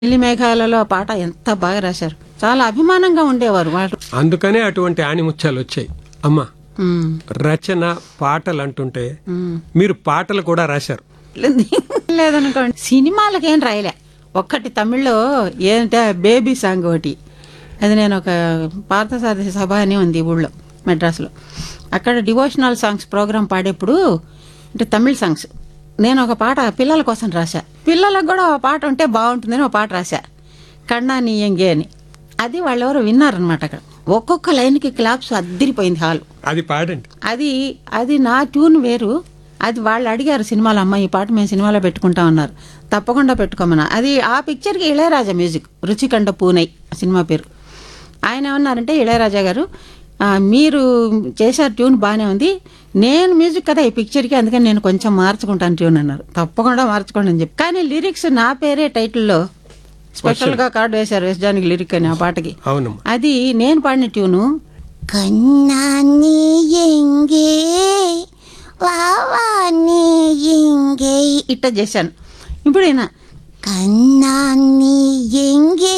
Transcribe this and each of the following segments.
పెళ్లి మేఘాలలో ఆ పాట ఎంత బాగా రాశారు చాలా అభిమానంగా ఉండేవారు వాళ్ళు అందుకనే అటువంటి ఆణిముత్యాలు వచ్చాయి అమ్మా ఉమ్, రచన పాటలు అంటుంటే ఉమ్. మీరు పాటలు కూడా రాశారు లేదనుకోండి సినిమాలకేం రాయలే ఒక్కటి తమిళ్లో ఏంటంటే బేబీ సాంగ్ ఒకటి అది నేను ఒక పార్థసారథి సభ అని ఉంది ఊళ్ళో మెడ్రాస్లో అక్కడ డివోషనల్ సాంగ్స్ ప్రోగ్రామ్ పాడేప్పుడు అంటే తమిళ్ సాంగ్స్ నేను ఒక పాట పిల్లల కోసం రాశా పిల్లలకు కూడా ఒక పాట ఉంటే బాగుంటుందని ఒక పాట రాశా కన్నా నీ ఎంగే అని అది వాళ్ళెవరో విన్నారనమాట అక్కడ ఒక్కొక్క లైన్కి క్లాప్స్ అద్దిరిపోయింది హాల్ అది పాడండి అది అది నా ట్యూన్ వేరు అది వాళ్ళు అడిగారు సినిమాలో అమ్మ ఈ పాట మేము సినిమాలో పెట్టుకుంటాం అన్నారు తప్పకుండా పెట్టుకోమన్నా అది ఆ పిక్చర్కి ఇళయరాజా మ్యూజిక్ రుచికండ పూనై సినిమా పేరు ఆయన ఏమన్నారంటే ఇళయరాజా గారు "ఆ, మీరు చేశారు ట్యూన్ బాగానే ఉంది నేను మ్యూజిక్ కదా ఈ పిక్చర్కి అందుకని నేను కొంచెం మార్చుకుంటాను ట్యూన్ అన్నారు తప్పకుండా మార్చుకోండి అని చెప్పి కానీ లిరిక్స్ నా పేరే టైటిల్లో స్పెషల్గా కార్డు వేశారు వేసడానికి లిరిక్ అని ఆ పాటకి అవునమ్మా అది నేను పాడిన ట్యూను కన్నా నీ ఎంగే వావా నీ ఎంగే ఇట్ట చేశాను ఇప్పుడు ఈయన కన్నా నీ ఎంగే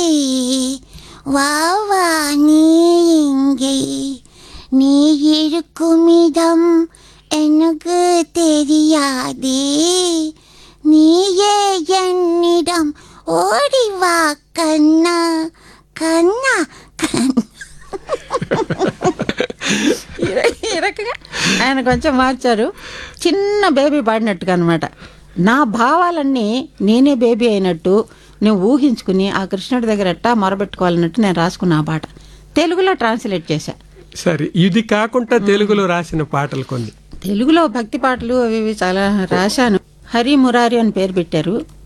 வாவா நீ எங்கே நீ இருக்குமிடம் எனக்கு தெரியாதே நீயே என்னிடம் ஓடி வா கண்ணா கண்ணா கண்ணா ఈ రకంగా ఆయన కొంచెం మార్చారు చిన్న బేబీ పాడినట్టుగా అనమాట నా భావాలన్నీ నేనే బేబీ అయినట్టు నేను ఊహించుకుని ఆ కృష్ణుడి దగ్గర ఎట్టా మొరబెట్టుకోవాలన్నట్టు నేను రాసుకున్న ఆ పాట తెలుగులో ట్రాన్స్లేట్ చేశా సరే ఇది కాకుండా తెలుగులో రాసిన పాటలు కొన్ని తెలుగులో భక్తి పాటలు అవి ఇవి చాలా రాశాను హరి మురారి అని పేరు పెట్టారు